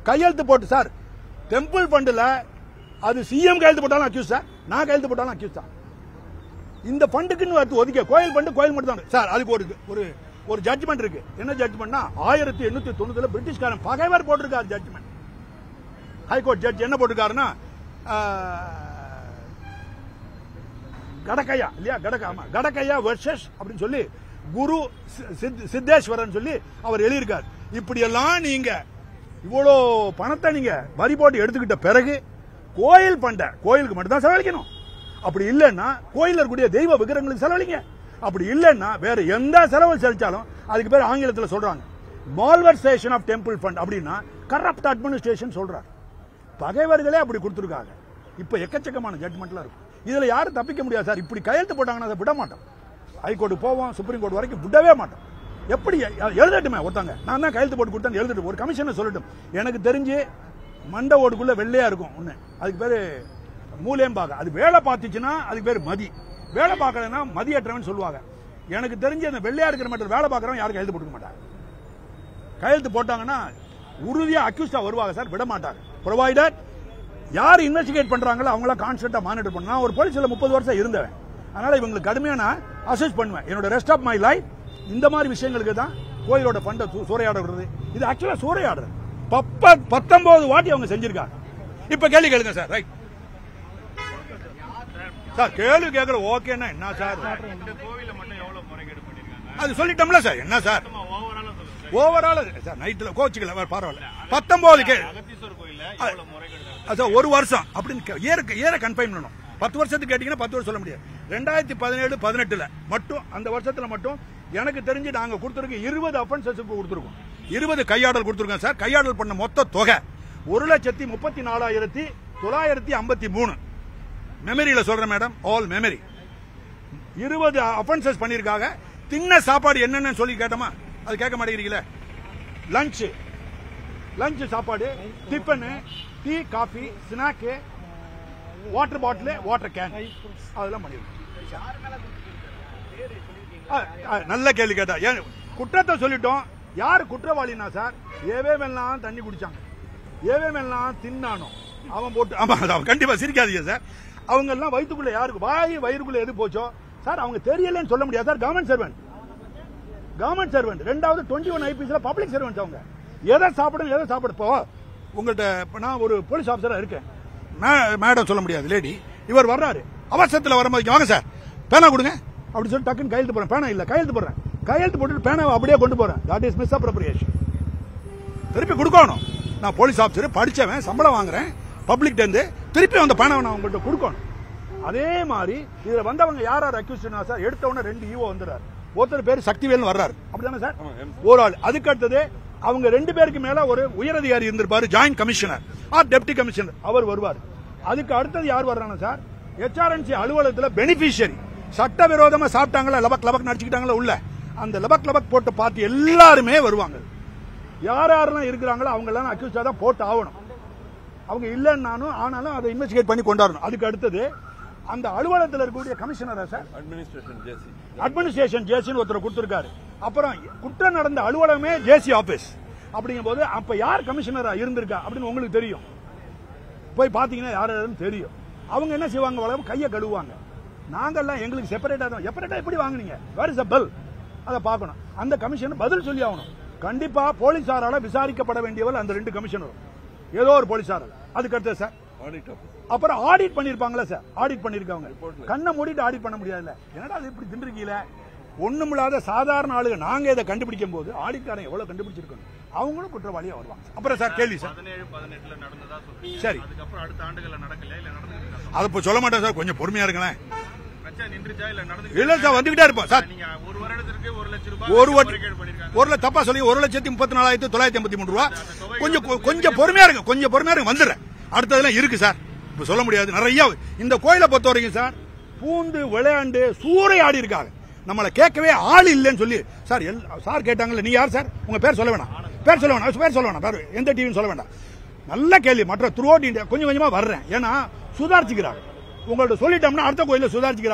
கையெழுத்து போட்டு சார் டெம்பிள் ஃபண்டில் அது சிஎம் கையெழுத்து போட்டாலும் அக்யூஸ் சார் நான் கையெழுத்து போட்டாலும் அக்யூஸ் தான் இந்த ஃபண்டுக்குன்னு வந்து ஒதுக்க கோயில் ஃபண்டு கோயில் மட்டும் தான் சார் அதுக்கு ஒரு ஒரு ஒரு ஜட்ஜ்மெண்ட் இருக்கு என்ன ஜட்ஜ்மெண்ட்னா ஆயிரத்தி எண்ணூத்தி தொண்ணூறுல பிரிட்டிஷ்காரன் பகைவர் போட்டிருக்காரு ஜட்ஜ்மெண்ட் ஹைகோர்ட் ஜட்ஜ் என்ன போட்டிருக்காருன்னா ஆஹ், கடக்கையா இல்லையா கடக்க ஆமா கடக்கையா வெர்சஸ் அப்படின்னு சொல்லி குரு சி- சித்- சித்தேஸ்வரன் சொல்லி அவர் எழுதியிருக்கார் இப்படி எல்லாம் நீங்க இவ்வளோ பணத்தை நீங்க வரி போட்டு எடுத்துக்கிட்ட பிறகு கோயில் பண்ட கோயிலுக்கு மட்டும் தான் செலவழிக்கணும் அப்படி இல்லைன்னா கோயில் இருக்கக்கூடிய தெய்வ விக்கிரங்களுக்கு செலவழிங்க அப்படி இல்லைன்னா வேற எந்த செலவு செலுத்தாலும் அதுக்கு பேர் ஆங்கிலத்தில் சொல்றாங்க மால்வர்சேஷன் ஆஃப் டெம்பிள் ஃபண்ட் அப்படின்னா கரப்ட் அட்மினிஸ்ட்ரேஷன் சொல்றாங்க பகைவர்களே அப்படி கொடுத்துருக்காங்க இப்ப எக்கச்சக்கமான ஜட்மெண்ட்லாம் இருக்கும் இதுல யாரும் தப்பிக்க முடியாது சார் இப்படி கையெழுத்து போட்டாங்கன்னா அதை விட மாட்டோம் ஹைகோர்ட்டு போவோம் சுப்ரீம் கோர்ட் வரைக்கும் விடவே மாட்டோம் எப்படி எ- எழுதட்டுமே ஒருத்தங்க நான் தான் கையெழுத்து போட்டு கொடுத்தேன் எழுதிட்டு ஒரு கமிஷனை சொல்லட்டும் எனக்கு தெரிஞ்சு மண்டை ஓடுக்குள்ள வெள்ளையா இருக்கும் ஒண்ணு அதுக்கு பேரு மூலேம்பாக அது வேலை பார்த்துச்சுன்னா அதுக்கு பேர் மதி வேலை பார்க்கலன்னா மதியற்றவன் சொல்லுவாங்க எனக்கு தெரிஞ்சு அந்த வெள்ளையா இருக்கிற மட்டும் வேலை பார்க்கறவன் யாரும் கையெழுத்து போட்டுக்க மாட்டாங்க கையெழுத்து போட்டாங்கன்னா உறுதியா அக்யூஸ்டா வருவாங்க சார் விட மாட்டாங்க ப்ரொவைடட் யார் இன்வெஸ்டிகேட் பண்றாங்களோ அவங்கள கான்ஸ்டன்டா மானிட்டர் பண்ண நான் ஒரு போலீஸ்ல முப்பது வருஷம் இருந்தவன் அதனால இவங்களுக்கு கடுமையா நான் அசஸ் பண்ணுவேன் என்னோட ரெஸ்ட் ஆஃப் மை லைஃப் இந்த மாதிரி விஷயங்களுக்கு தான் கோயிலோட ஃபண்டை சூறையாட விடுறது இது ஆக்சுவலா சூறையாடுறது பப்ப பத்தொன்பது வாட்டி அவங்க செஞ்சிருக்காங்க இப்ப கேள்வி கேளுங்க சார் ரைட் சார் கேள்வி கேட்கற ஓகேன்னா என்ன சார் இந்த கோவில மட்டும் எவ்வளவு முறைகேடு பண்ணிருக்காங்க அது சொல்லிட்டோம்ல சார் என்ன சார் ஓவராலா சொல்லுங்க ஓவரால் சார் நைட்ல கோச்சுக்கல வேற பரவாயில்ல பத்தொன்பது கே அகத்தீஸ்வரர் கோயில்ல எவ்வளவு முறைகேடு நடக்குது? அதான் ஒரு வருஷம் அப்படின்னு இயருக்கு இயரை கன்ஃபைன் பண்ணணும் பத்து வருஷத்துக்கு கேட்டீங்கன்னா பத்து வருஷம் சொல்ல முடியாது ரெண்டாயிரத்தி பதினேழு பதினெட்டுல மட்டும் அந்த வருஷத்துல மட்டும் எனக்கு தெரிஞ்சு நாங்க கொடுத்துருக்க இருபது அஃபென்சஸுக்கு கொடுத்துருக்கோம் இருபது கையாடல் கொடுத்துருக்கோம் சார் கையாடல் பண்ண மொத்த தொகை ஒரு லட்சத்தி முப்பத்தி நாலாயிரத்தி தொள்ளாயிரத்தி ஐம்பத்தி மூணு மெமரியில சொல்றேன் மேடம் ஆல் மெமரி இருபது அஃபென்சஸ் பண்ணிருக்காங்க தின்ன சாப்பாடு என்னென்னு சொல்லி கேட்டோமா அது கேட்க மாட்டேங்கிறீங்களே லஞ்ச் லஞ்ச் சாப்பாடு tiffin tea coffee snack water bottle water can அதெல்லாம் பண்ணிருக்கோம் ஆ, ஆ, நல்ல கேள்வி கேட்டா ஏன் குற்றத்தை சொல்லிட்டோம் யார் குற்றவாளினா சார் ஏவே மேலாம் தண்ணி குடிச்சாங்க ஏவே மேலாம் தின்னானோ அவன் போட்டு ஆமா அது அவன் கண்டிப்பா சிரிக்காதீங்க சார் அவங்க எல்லாம் வயிற்றுக்குள்ள யாருக்கு வாய் வயிறுக்குள்ள எது போச்சோ சார் அவங்க தெரியலன்னு சொல்ல முடியாது sir government servant government servant ரெண்டாவது டுவெண்ட்டி ஒன் ஐபிஎஸ்ல பப்ளிக் சர்வெண்ட் அவங்க எதை சாப்பிடணும் எதை சாப்பிட இப்போ உங்கள்கிட்ட இப்போ நான் ஒரு போலீஸ் ஆஃபீஸரா இருக்கேன் மே- மேடம் சொல்ல முடியாது லேடி இவர் வர்றாரு அவசரத்தில் வரும்போது இங்க வாங்க சார் பேனா கொடுங்க அப்படி சொல்லி டக்குன்னு கையெழுத்து போறேன் பேனா இல்ல கையெழுத்து போடுறேன் கையெழுத்து போட்டுட்டு பேனாவை அப்படியே கொண்டு போறேன் தட் இஸ் மிஸ் அப்ரோப்ரியேஷன் திருப்பி கொடுக்கணும் நான் போலீஸ் ஆஃபீஸர் படிச்சவன் சம்பளம் வாங்குறேன் பப்ளிக் இருந்து திருப்பி அந்த பேனாவை நான் உங்கள்கிட்ட கொடுக்கணும் அதே மாதிரி இதுல வந்தவங்க யார் யார் அக்யூஸ்டா சார் எடுத்த உடனே ரெண்டு ஈவோ வந்துறாரு ஒருத்தர் பேர் சக்திவேல்னு வர்றாரு அப்படிதானே சார் ஒரு ஆள் அதுக்கு அடுத்தது அவங்க ரெண்டு பேருக்கு மேல ஒரு உயரதிகாரி இருந்திருப்பாரு joint commissioner or deputy commissioner அவர் வருவார் அதுக்கு அடுத்தது யார் வர்றாங்க சார் ஹெச்ஆர்என்சி அலுவலகத்துல பெனிஃபிஷியரி சட்டவிரோதமா சாப்பிட்டாங்களா லபக் லபக் நடிச்சுக்கிட்டாங்களா உள்ள அந்த லபக் லபக் போட்டு பார்த்து எல்லாருமே வருவாங்க யார் யாரெல்லாம் இருக்கிறாங்களோ அவங்க எல்லாம் அக்யூஸ்டா தான் போட்டு ஆகணும் அவங்க இல்லைன்னாலும் ஆனாலும் அதை இன்வெஸ்டிகேட் பண்ணி கொண்டாடணும் அதுக்கு அடுத்தது அந்த அலுவலகத்தில் இருக்கக்கூடிய கமிஷனரா சார் அட்மினிஸ்ட்ரேஷன் ஜேசி அட்மினிஸ்ட்ரேஷன் ஜேசின்னு ஒருத்தர் கொடுத்திருக்காரு அப்புறம் குற்றம் நடந்த அலுவலகமே ஜேசி ஆபீஸ் அப்படிங்கும்போது அப்ப யார் கமிஷனரா இருந்திருக்கா அப்படின்னு உங்களுக்கு தெரியும் போய் பாத்தீங்கன்னா யார் யாருன்னு தெரியும் அவங்க என்ன செய்வாங்க வழக்கம் கையை கழுவுவாங்க நாங்கெல்லாம் எங்களுக்கு செப்பரேட்டா தான் செப்பரேட்டா எப்படி வாங்குனீங்க வேர் இஸ் அ பெல் அதை பார்க்கணும் அந்த கமிஷன் பதில் சொல்லி ஆகணும் கண்டிப்பா போலீசாரால விசாரிக்கப்பட வேண்டியவர் அந்த ரெண்டு கமிஷனரும் ஏதோ ஒரு போலீசார் அதுக்கு அடுத்தது சார் ஆடிட் ஆஃபீஸ் அப்புறம் ஆடிட் பண்ணிருப்பாங்களா சார் ஆடிட் பண்ணிருக்காங்க கண்ணை மூடிட்டு ஆடிட் பண்ண முடியாதுல்ல என்னடா அது இப்படி தின்றுக்கீல ஒண்ணுமில்லாத சாதாரண ஆளுங்க நாங்க இதை கண்டுபிடிக்கும் போது ஆடிட்காரன் எவ்வளவு கண்டுபிடிச்சிருக்கோம் அவங்களும் குற்றவாளியா வருவாங்க அப்புறம் சார் கேள்வி சார் பதினேழு பதினெட்டுல நடந்ததா சொல்றீங்க சரி. அதுக்கப்புறம் அடுத்த ஆண்டுகள்ல நடக்கல இல்ல நடந்துட்டு அதை இப்போ சொல்ல மாட்டேன் சார் கொஞ்சம் பொறுமையா இருங்களேன் பிரச்சனை நின்றுச்சா இல்ல நடந்து இல்ல சார் வந்துகிட்டே இருப்போம் சார் நீங்க ஒரு வருடத்திற்கு ஒரு லட்சம் ரூபாய் ஒரு வாட்டி முறைகேடு பண்ணிருக்காங்க ஒரு லட்சம் தப்பா சொல்லி ஒரு லட்சத்தி முப்பத்தி நாலாயிரத்தி தொள்ளாயிரத்தி எண்பத்தி மூணு ரூபா கொஞ்சம் கொ- கொஞ்சம் பொறுமையா இருங்க கொஞ்சம் பொறுமையா இருங்க வந்துடுறேன் அடுத்ததெல்லாம் இருக்கு சார் இப்ப சொல்ல முடியாது நிறைய இந்த கோயிலை பொறுத்த வரைக்கும் சார் பூந்து விளையாண்டு சூறையாடி இருக்காங்க நம்மளை கேட்கவே ஆள் இல்லைன்னு சொல்லி சார் எல் சார் கேட்டாங்கல்ல நீ யார் சார் உங்க பேர் சொல்ல வேணாம் பேர் சொல்ல வேணாம் பேர் சொல்ல வேணாம் பேர் எந்த டிவின்னு சொல்ல வேண்டாம் நல்ல கேள்வி மற்ற த்ரூ அவுட் இந்தியா கொஞ்சம் கொஞ்சமா வர்றேன் ஏன்னா சுதாரிச்சுக்கிறாங்க உங்கள்ட்ட சொல்லிட்டோம்னா அடுத்த கோயில சுதாரிச்சுக்கிறாங்க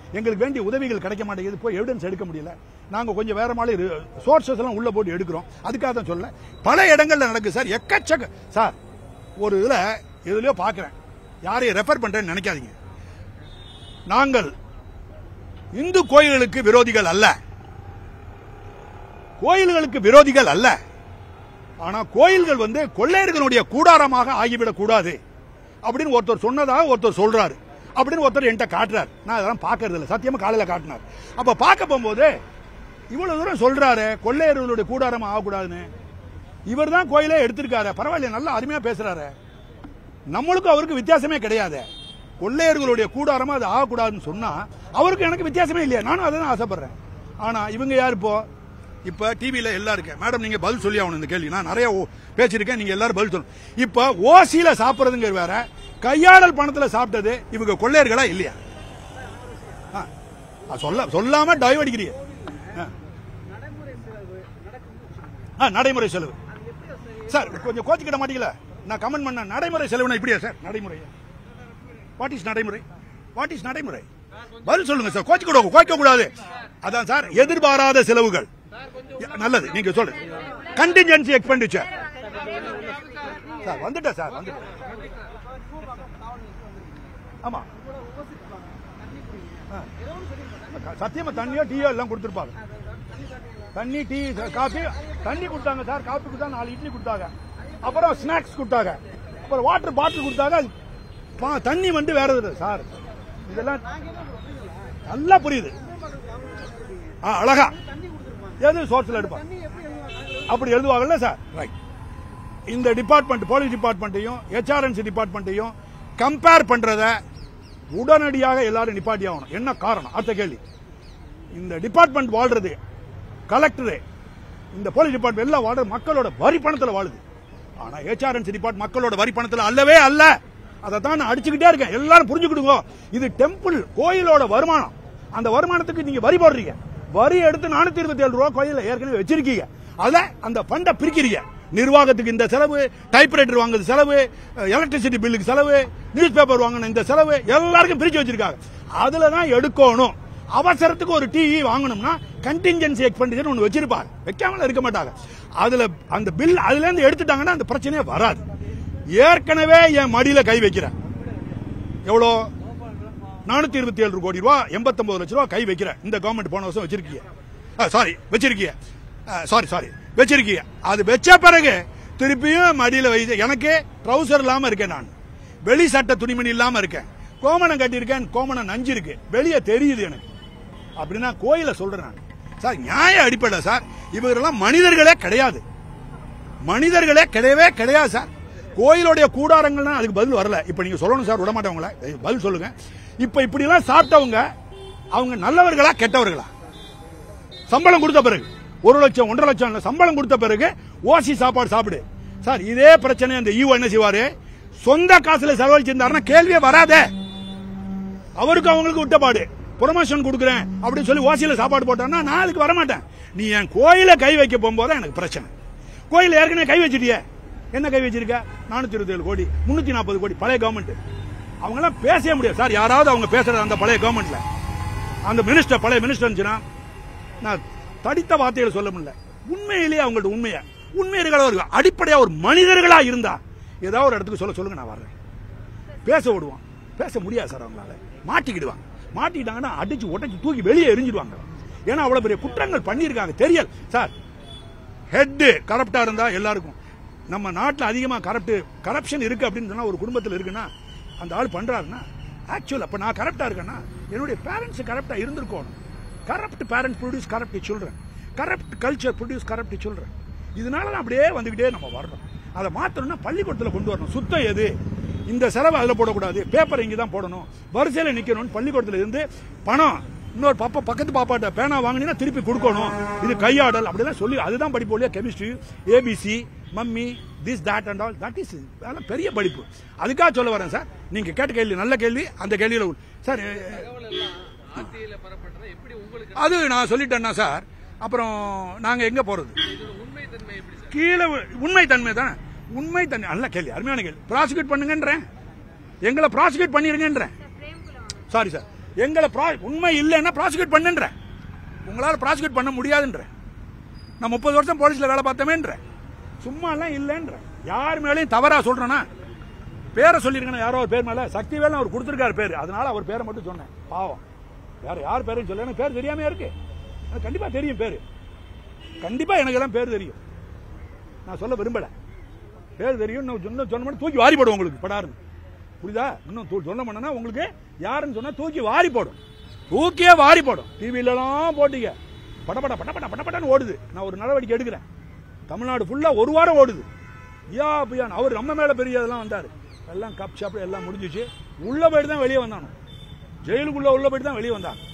எங்களுக்கு வேண்டிய உதவிகள் கிடைக்க மாட்டேங்குது போய் எவிடன்ஸ் எடுக்க முடியல நாங்க கொஞ்சம் வேற மாதிரி சோர்சஸ் எல்லாம் உள்ள போட்டு எடுக்கிறோம் அதுக்காக தான் சொல்ல பல இடங்கள்ல நடக்குது சார் எக்கச்சக்க சார் ஒரு இதுல எதுலயோ பாக்குறேன் யாரையும் ரெஃபர் பண்றேன்னு நினைக்காதீங்க நாங்கள் இந்து கோயில்களுக்கு விரோதிகள் அல்ல கோயில்களுக்கு விரோதிகள் அல்ல ஆனா கோயில்கள் வந்து கொள்ளையர்களுடைய கூடாரமாக ஆகிவிடக் கூடாது அப்படின்னு ஒருத்தர் சொன்னதாக ஒருத்தர் சொல்றாரு அப்படின்னு ஒருத்தர் என்கிட்ட காட்டுறாரு நான் அதெல்லாம் பார்க்கறது இல்லை சத்தியமா காலையில காட்டினார் அப்ப பார்க்க போகும்போது இவ்வளவு தூரம் சொல்றாரு கொள்ளையர்களுடைய கூடாரம் ஆகக்கூடாதுன்னு இவர் தான் கோயிலே எடுத்திருக்காரு பரவாயில்ல நல்லா அருமையா பேசுறாரு நம்மளுக்கும் அவருக்கு வித்தியாசமே கிடையாது கொள்ளையர்களுடைய கூடாரமா அது ஆகக்கூடாதுன்னு சொன்னா அவருக்கு எனக்கு வித்தியாசமே இல்லையா நானும் அதை தான் ஆசைப்படுறேன் ஆனா இவங்க யார் இப்போ இப்ப டிவியில எல்லாம் இருக்கு மேடம் நீங்க பதில் சொல்லி ஆகணும் இந்த கேள்வி நான் நிறைய ஓ- பேசியிருக்கேன் நீங்க எல்லாரும் பதில் சொல்லணும் இப்ப ஓசியில சாப்பிடுறதுங்க வேற கையாடல் பணத்துல சாப்பிட்டது இவங்க கொள்ளையர்களா இல்லையா ஆ. ஆ, சொல்ல சொல்லாம டைவ் அடிக்கிறீங்க ஆ. நடைமுறை செலவு நடக்கும் ஆ, நடைமுறை செலவு சார் கொஞ்சம் கோச்சிக்கிட மாட்டீங்களா நான் கமெண்ட் பண்ண நடைமுறை செலவுனா இப்படியா சார் நடைமுறை வாட் இஸ் நடைமுறை வாட் இஸ் நடைமுறை பதில் சொல்லுங்க சார் கோச்சிக்கூட கோச்சிக்க கூடாது அதான் சார் எதிர்பாராத செலவுகள் நல்லது நீங்க சொல்லுங்க கண்டிஞ்சன்சி எக்ஸ்பெண்டிச்சர் சார் வந்துட்டேன் சார் வந்துட்டேன் ஆமா ஆ. சத்தியமா தண்ணியோ டீயோ எல்லாம் கொடுத்துருப்பாங்க தண்ணி டீ காஃபி தண்ணி கொடுத்தாங்க சார் காஃபி கொடுத்தாங்க நாலு இட்லி கொடுத்தாங்க அப்புறம் ஸ்நாக்ஸ் கொடுத்தாங்க அப்புறம் வாட்டர் பாட்டில் கொடுத்தாங்க பா- தண்ணி வந்து வேற எது சார் இதெல்லாம் நல்லா புரியுது ஆ, அழகா எது சோர்ஸ்ல எடுப்பாங்க அப்படி எழுதுவாங்கல்ல சார் ரைட் இந்த டிபார்ட்மெண்ட் போலீஸ் டிபார்ட்மெண்ட்டையும் ஹெச்ஆர்என்சி டிபார்ட்மெண்ட்டையும் கம்பேர் பண்றத உடனடியாக எல்லாரும் நிப்பாட்டி ஆகணும் என்ன காரணம் அடுத்த கேள்வி இந்த டிபார்ட்மெண்ட் வாழ்றது கலெக்டரு இந்த போலீஸ் டிபார்ட்மெண்ட் எல்லாம் வாழ்றது மக்களோட வரி பணத்துல வாழுது ஆனா ஹெச்ஆர்என்சி டிபார்ட் மக்களோட வரி பணத்துல அல்லவே அல்ல அதை தான் நான் அடிச்சுக்கிட்டே இருக்கேன் எல்லாரும் புரிஞ்சுக்கிடுங்க இது டெம்பிள் கோயிலோட வருமானம் அந்த வருமானத்துக்கு நீங்க வரி போடுறீங்க வரி எடுத்து நானூத்தி இருபத்தி ஏழு ரூபா கோயில ஏற்கனவே வச்சிருக்கீங்க அதுல அந்த ஃபண்டை பிரிக்கிறீங்க நிர்வாகத்துக்கு இந்த செலவு டைப்ரைட்டர் வாங்குறது செலவு எலக்ட்ரிசிட்டி பில்லுக்கு செலவு நியூஸ் பேப்பர் வாங்கின இந்த செலவு எல்லாருக்கும் பிரிச்சு வச்சிருக்காங்க அதுல தான் எடுக்கணும் அவசரத்துக்கு ஒரு டிவி வாங்கணும்னா கண்டிஞ்சன்சி எக்ஸ்பெண்டிச்சர் ஒன்று வச்சிருப்பாங்க வைக்காமல இருக்க மாட்டாங்க அதுல அந்த பில் அதுல இருந்து எடுத்துட்டாங்கன்னா அந்த பிரச்சனையே வராது ஏற்கனவே என் மடியில கை வைக்கிறேன் எவ்வளோ நானூத்தி இருபத்தி ஏழு கோடி ரூபா எண்பத்தொன்பது லட்ச ரூபா கை வைக்கிறேன் இந்த கவர்மெண்ட் போன வருஷம் வச்சிருக்கீங்க சாரி வச்சிருக்கீங்க சாரி சாரி வச்சிருக்கீங்க அது வச்ச பிறகு திருப்பியும் மடியில வைத்து எனக்கு ட்ரௌசர் இல்லாம இருக்கேன் நான் வெளி சட்டை துணிமணி இல்லாம இருக்கேன் கோமணம் கட்டியிருக்கேன் கோமணம் நஞ்சு இருக்கு வெளியே தெரியுது எனக்கு அப்படின்னா கோயில சொல்றேன் நான் சார் நியாய அடிப்படை சார் இவரெல்லாம் மனிதர்களே கிடையாது மனிதர்களே கிடையவே கிடையாது சார் கோயிலுடைய கூடாரங்கள்னா அதுக்கு பதில் வரல இப்ப நீங்க சொல்லணும் சார் விட மாட்டவங்கள பதில் சொல்லுங்க இப்ப இப்படி எல்லாம் சாப்பிட்டவங்க அவங்க நல்லவர்களா கெட்டவர்களா சம்பளம் கொடுத்த பிறகு ஒரு லட்சம் ஒன்றரை லட்சம் இல்ல, சம்பளம் கொடுத்த பிறகு ஓசி சாப்பாடு சாப்பிடு சார் இதே பிரச்சனை அந்த ஈவோ என்ன செய்வாரு சொந்த காசுல செலவழிச்சிருந்தாருன்னா கேள்வியே வராதே அவருக்கு அவங்களுக்கு விட்டபாடு ப்ரொமோஷன் கொடுக்குறேன் அப்படின்னு சொல்லி ஓசியில சாப்பாடு போட்டான்னா நான் அதுக்கு வரமாட்டேன் நீ என் கோயில கை வைக்க போகும்போது எனக்கு பிரச்சனை கோயில ஏற்கனவே கை வச்சிட்டியே என்ன கை வச்சிருக்க நானூத்தி இருபத்தி ஏழு கோடி முன்னூத்தி நாற்பது கோடி பழைய கவர்மெண்ட் அவங்க எல்லாம் பேசவே முடியாது சார் யாராவது அவங்க பேசுறது அந்த பழைய கவர்மெண்ட்ல அந்த மினிஸ்டர் பழைய மினிஸ்டர் இருந்துச்சுன்னா நான் தடித்த வார்த்தைகளை சொல்ல முடியல உண்மையிலேயே அவங்கள்ட்ட உண்மையா உண்மை இருக்கிற அடிப்படையா ஒரு மனிதர்களா இருந்தா ஏதாவது ஒரு இடத்துக்கு சொல்ல சொல்லுங்க நான் வர்றேன் பேச விடுவான் பேச முடியாது சார் அவங்களால மாட்டிக்கிடுவாங்க மாட்டிக்கிட்டாங்கன்னா அடிச்சு உடைச்சு தூக்கி வெளியே எரிஞ்சிடுவாங்க ஏன்னா அவ்வளவு பெரிய குற்றங்கள் பண்ணியிருக்காங்க தெரியல சார் ஹெட் கரப்டா இருந்தா எல்லாருக்கும் நம்ம நாட்டில் அதிகமா கரப்ட் கரப்ஷன் இருக்கு அப்படின்னு சொன்னா ஒரு குடும்பத்தில் இருக்குன்னா அந்த ஆள் பண்றாருன்னா ஆக்சுவல் அப்ப நான் கரப்டா இருக்கேன்னா என்னுடைய பேரண்ட்ஸ் கரப்டா இருந்திருக்கணும் corrupt parents produce corrupt children corrupt culture produce corrupt children இதனால தான் அப்படியே வந்துகிட்டே நம்ம வர்றோம் அதை மாத்தணும்னா பள்ளிக்கூடத்தில் கொண்டு வரணும் சுத்தம் எது இந்த செலவு அதில் போடக்கூடாது பேப்பர் இங்கே தான் போடணும் வரிசையில் நிற்கணும்னு பள்ளிக்கூடத்தில் இருந்து பணம் இன்னொரு பாப்பா பக்கத்து பாப்பாட்ட பேனா வாங்கினீங்கன்னா திருப்பி கொடுக்கணும் இது கையாடல் அப்படிலாம் சொல்லி அதுதான் படிப்பு இல்லையா chemistry ABC mummy this that and all that is அதெல்லாம் பெரிய படிப்பு அதுக்காக சொல்ல வரேன் சார் நீங்க கேட்ட கேள்வி நல்ல கேள்வி அந்த கேள்வியில உள்ள- சார் ஆர்டிஐல பெறப்பட்டதை எப்படி உங்களுக்கு அது நான் சொல்லிட்டேன்னா சார் அப்புறம் நாங்க எங்க போறது இதோட உண்மை தன்மை எப்படி சார் கீழே உண்மை தன்மை தானே உண்மை தன்மை நல்ல கேள்வி அருமையான கேள்வி ப்ராசிக்யூட் பண்ணுங்கன்றேன் எங்களை ப்ராசிக்யூட் பண்ணிருங்கன்றேன் சாரி சார் எங்களை ப்ரா- உண்மை இல்லைன்னா ப்ராசிக்யூட் பண்ணுன்றேன் உங்களால் ப்ராசிக்யூட் பண்ண முடியாதுன்றேன் நான் முப்பது வருஷம் போலீஸ்ல வேலை பார்த்தமேன்ற சும்மாலாம் இல்லைன்ற யார் மேலேயும் தவறா சொல்றேன்னா பேரை சொல்லிருக்கணும் யாரோ ஒரு பேர் மேல சக்திவேல் அவர் கொடுத்துருக்காரு பேர் அதனால அவர் பேரை மட்டும் சொன்னேன் பாவம் வேற யார் பேரையும் சொல்ல எனக்கு பேர் தெரியாம இருக்கு எனக்கு கண்டிப்பா தெரியும் பேரு கண்டிப்பா எனக்கு எல்லாம் பேர் தெரியும் நான் சொல்ல விரும்பல பேர் தெரியும் இன்னும் சொன்ன சொன்ன மட்டும் தூக்கி வாரி போடும் உங்களுக்கு படாருன்னு புரியுதா இன்னும் தூ- சொல்ல மாட்டேன்னா உங்களுக்கு யாருன்னு சொன்னா தூக்கி வாரி போடும் தூக்கியே வாரி போடும் டிவிலலாம் போட்டீங்க படபட படபட படபடன்னு ஓடுது நான் ஒரு நடவடிக்கை எடுக்கிறேன் தமிழ்நாடு ஃபுல்லா ஒரு வாரம் ஓடுது யா பியான் அவர் நம்ம மேல பெரிய இதெல்லாம் வந்தாரு எல்லாம் கப் ஷாப் எல்லாம் முடிஞ்சிச்சு உள்ள போயிட்டு தான் வெளியே வந்தானோ ஜெயிலுக்குள்ள உள்ள போயிட்டு தான் வெளியே வந்தான்